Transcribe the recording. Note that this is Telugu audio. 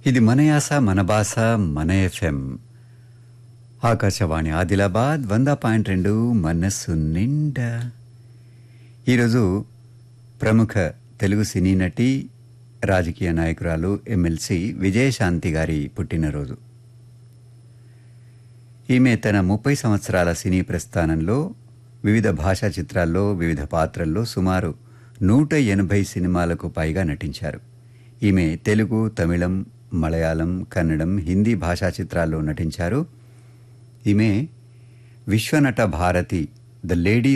ఇది మన యాస మన భాష మన ఎఫ్ఎం ఆకాశవాణి ఆదిలాబాద్ వంద పాయింట్ రెండు మనస్సు నిండా ఈరోజు ప్రముఖ తెలుగు సినీ నటి రాజకీయ నాయకురాలు ఎమ్మెల్సీ విజయశాంతి గారి పుట్టినరోజు ఈమె తన ముప్పై సంవత్సరాల సినీ ప్రస్థానంలో వివిధ భాషా చిత్రాల్లో వివిధ పాత్రల్లో సుమారు నూట ఎనభై సినిమాలకు పైగా నటించారు ఈమె తెలుగు తమిళం మలయాళం కన్నడం హిందీ భాషా చిత్రాల్లో నటించారు ఈమె విశ్వనట భారతి ద లేడీ